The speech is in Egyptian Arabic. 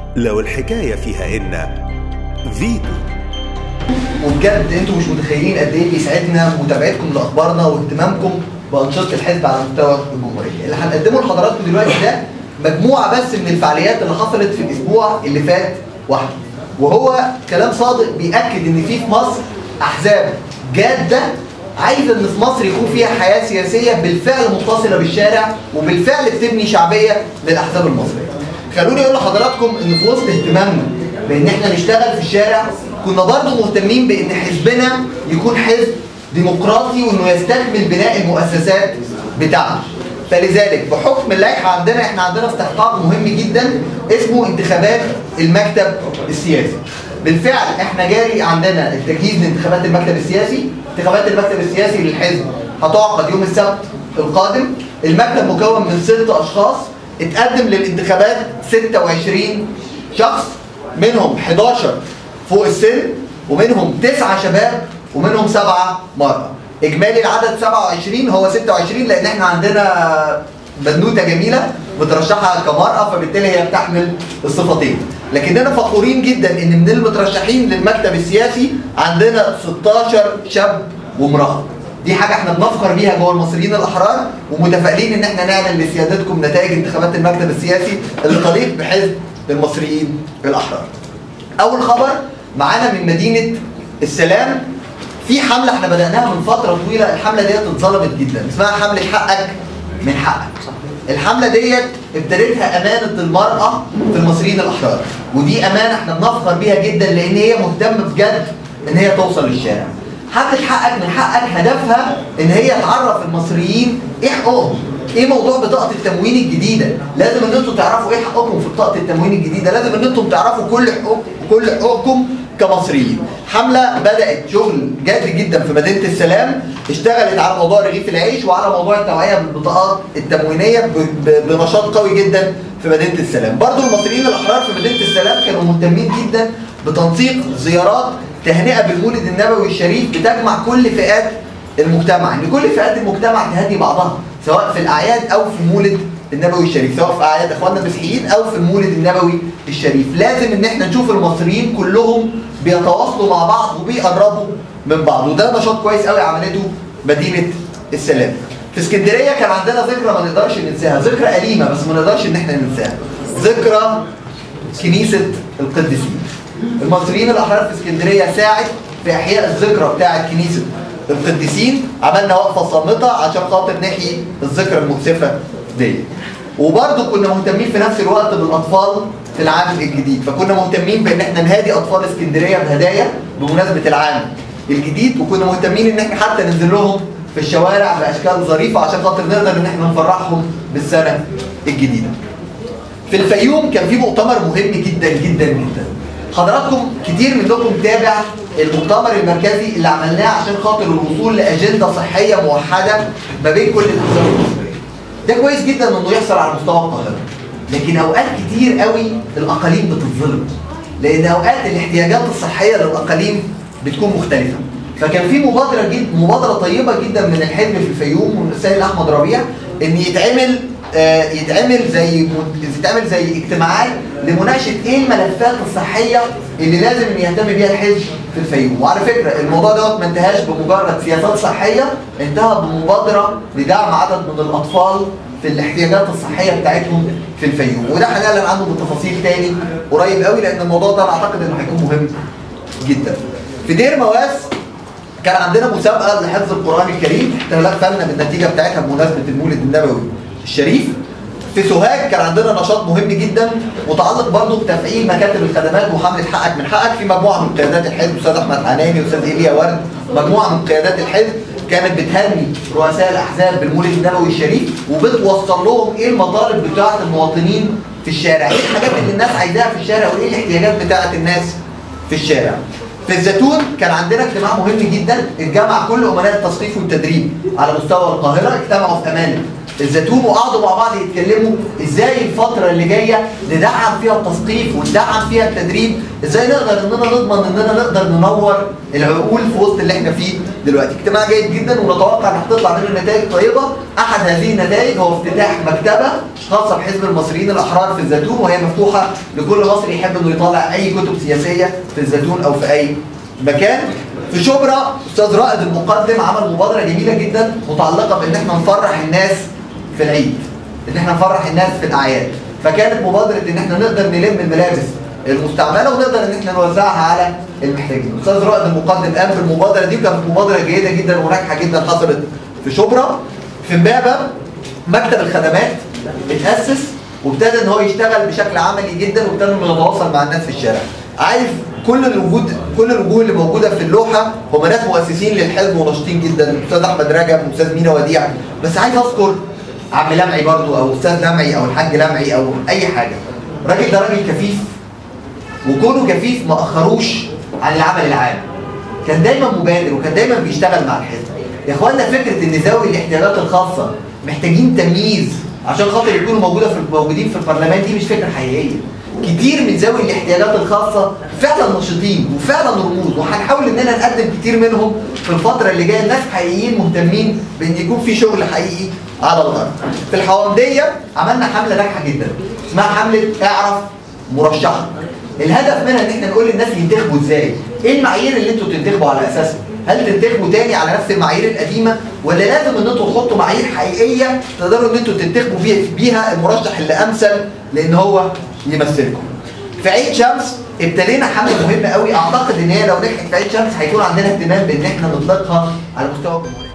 لو الحكاية فيها إن فيتو وبجد انتوا مش متخيلين قد ايه بيسعدنا متابعتكم لاخبارنا واهتمامكم بانشطه الحزب على مستوى الجمهوريه. اللي هنقدمه لحضراتكم دلوقتي ده مجموعه بس من الفعاليات اللي حصلت في الاسبوع اللي فات وحده. وهو كلام صادق بياكد ان في في مصر احزاب جاده عايزه ان في مصر يكون فيها حياه سياسيه بالفعل متصله بالشارع وبالفعل بتبني شعبيه للاحزاب المصريه. خلوني اقول لحضراتكم ان في وسط اهتمامنا بان احنا نشتغل في الشارع كنا برضه مهتمين بان حزبنا يكون حزب ديمقراطي وانه يستكمل بناء المؤسسات بتاعته فلذلك بحكم اللائحه عندنا احنا عندنا استحقاق مهم جدا اسمه انتخابات المكتب السياسي بالفعل احنا جاري عندنا التجهيز لانتخابات المكتب السياسي انتخابات المكتب السياسي للحزب هتعقد يوم السبت القادم المكتب مكون من ست اشخاص اتقدم للانتخابات 26 شخص منهم 11 فوق السن ومنهم تسعة شباب ومنهم سبعة مرأة إجمالي العدد 27 هو 26 لأن إحنا عندنا بنوتة جميلة مترشحة كمرأة فبالتالي هي بتحمل الصفتين لكننا فخورين جدا إن من المترشحين للمكتب السياسي عندنا 16 شاب وامرأة دي حاجة احنا بنفخر بيها جوه المصريين الأحرار ومتفائلين إن احنا نعلن لسيادتكم نتائج انتخابات المكتب السياسي اللي تليق بحزب المصريين الأحرار. أول خبر معانا من مدينة السلام في حملة احنا بدأناها من فترة طويلة الحملة ديت اتظلمت جدا اسمها حملة حقك من حقك الحملة ديت ابتدتها أمانة المرأة في المصريين الأحرار ودي أمانة احنا بنفخر بيها جدا لأن هي مهتمة بجد إن هي توصل للشارع حملة حقك من حقك هدفها إن هي تعرف المصريين إيه حقوقهم ايه موضوع بطاقه التموين الجديده لازم ان انتم تعرفوا ايه حقوقكم في بطاقه التموين الجديده لازم ان انتم تعرفوا كل حقوق كل حقوقكم كمصريين حمله بدات شغل جاد جدا في مدينه السلام اشتغلت على موضوع رغيف العيش وعلى موضوع التوعيه بالبطاقات التموينيه ب- ب- بنشاط قوي جدا في مدينه السلام برضو المصريين الاحرار في مدينه السلام كانوا مهتمين جدا بتنسيق زيارات تهنئه بالمولد النبوي الشريف بتجمع كل فئات المجتمع ان كل فئات المجتمع تهدي بعضها سواء في الاعياد او في المولد النبوي الشريف سواء في اعياد اخواننا المسيحيين او في المولد النبوي الشريف لازم ان احنا نشوف المصريين كلهم بيتواصلوا مع بعض وبيقربوا من بعض وده نشاط كويس قوي عملته مدينه السلام في اسكندريه كان عندنا ذكرى ما نقدرش ننساها ذكرى أليمة بس ما نقدرش ان احنا ننساها ذكرى كنيسه القديسين المصريين الاحرار في اسكندريه ساعد في احياء الذكرى بتاعه كنيسه القديسين عملنا وقفه صامته عشان خاطر نحيي الذكرى المؤسفه دي وبرضه كنا مهتمين في نفس الوقت بالاطفال في العام الجديد فكنا مهتمين بان احنا نهادي اطفال اسكندريه بهدايا بمناسبه العام الجديد وكنا مهتمين ان احنا حتى ننزل لهم في الشوارع باشكال ظريفه عشان خاطر نقدر ان احنا نفرحهم بالسنه الجديده في الفيوم كان في مؤتمر مهم جدا جدا جدا حضراتكم كتير منكم تابع المؤتمر المركزي اللي عملناه عشان خاطر الوصول لاجنده صحيه موحده ما بين كل الاحزاب المصريه ده كويس جدا انه يحصل على مستوى القاهره لكن اوقات كتير قوي الاقاليم بتتظلم لان اوقات الاحتياجات الصحيه للاقاليم بتكون مختلفه فكان في مبادره جد مبادره طيبه جدا من الحزب في الفيوم ومن السيد احمد ربيع ان يتعمل آه، يتعمل زي يتعمل زي اجتماعات لمناقشه ايه الملفات الصحيه اللي لازم ان يهتم بيها الحزب في الفيوم وعلى فكره الموضوع دوت ما انتهاش بمجرد سياسات صحيه انتهى بمبادره لدعم عدد من الاطفال في الاحتياجات الصحيه بتاعتهم في الفيوم وده هنعلن عنه بتفاصيل تاني قريب قوي لان الموضوع ده انا اعتقد انه هيكون مهم جدا في دير مواس كان عندنا مسابقه لحفظ القران الكريم احنا لفنا بالنتيجه بتاعتها بمناسبه المولد النبوي الشريف في سوهاج كان عندنا نشاط مهم جدا متعلق برضه بتفعيل مكاتب الخدمات وحمله حقك من حقك في مجموعه من قيادات الحزب استاذ احمد حناني واستاذ ايليا ورد مجموعه من قيادات الحزب كانت بتهني رؤساء الاحزاب بالمولد النبوي الشريف وبتوصل لهم ايه المطالب بتاعه المواطنين في الشارع ايه الحاجات اللي الناس عايزاها في الشارع وايه الاحتياجات بتاعه الناس في الشارع في الزيتون كان عندنا اجتماع مهم جدا اتجمع كل امناء التثقيف والتدريب على مستوى القاهره اجتمعوا في امانه الزيتون وقعدوا مع بعض يتكلموا ازاي الفتره اللي جايه ندعم فيها التثقيف وندعم فيها التدريب ازاي نقدر اننا نضمن اننا نقدر ننور العقول في وسط اللي احنا فيه دلوقتي اجتماع جيد جدا ونتوقع ان هتطلع منه نتائج طيبه احد هذه النتائج هو افتتاح مكتبه خاصه بحزب المصريين الاحرار في الزيتون وهي مفتوحه لكل مصري يحب انه يطلع اي كتب سياسيه في الزيتون او في اي مكان في شبرا استاذ رائد المقدم عمل مبادره جميله جدا متعلقه بان احنا نفرح الناس في العيد ان احنا نفرح الناس في الاعياد فكانت مبادره ان احنا نقدر نلم الملابس المستعمله ونقدر ان احنا نوزعها على المحتاجين استاذ رائد المقدم قام بالمبادره دي وكانت مبادره جيده جدا وناجحه جدا حصلت في شبرا في امبابه مكتب الخدمات اتاسس وابتدى ان هو يشتغل بشكل عملي جدا وابتدى انه يتواصل مع الناس في الشارع عارف كل الوجود كل الوجوه اللي موجوده في اللوحه هم ناس مؤسسين للحزب وناشطين جدا الاستاذ احمد رجب واستاذ مينا وديع بس عايز اذكر عم لمعي برضو او استاذ لمعي او الحاج لمعي او اي حاجه الراجل ده راجل كفيف وكونه كفيف ما اخروش عن العمل العام كان دايما مبادر وكان دايما بيشتغل مع الحزب يا اخوانا فكره ان ذوي الاحتياجات الخاصه محتاجين تمييز عشان خاطر يكونوا موجوده في موجودين في البرلمان دي مش فكره حقيقيه كتير من ذوي الاحتياجات الخاصه فعلا نشيطين وفعلا رموز وهنحاول اننا نقدم كتير منهم في الفتره اللي جايه ناس حقيقيين مهتمين بان يكون في شغل حقيقي على الارض. في الحوامديه عملنا حمله ناجحه جدا اسمها حمله اعرف مرشحك. الهدف منها ان احنا نقول للناس ينتخبوا ازاي؟ ايه المعايير اللي انتوا تنتخبوا على اساسها؟ هل تنتخبوا تاني على نفس المعايير القديمه ولا لازم ان انتوا تحطوا معايير حقيقيه تقدروا ان انتوا تنتخبوا بيها, بيها المرشح اللي امثل لان هو يمثلكم. في عيد شمس ابتدينا حمله مهمه قوي اعتقد ان هي لو نجحت في عيد شمس هيكون عندنا اهتمام بان احنا نطلقها على مستوى الجمهوريه.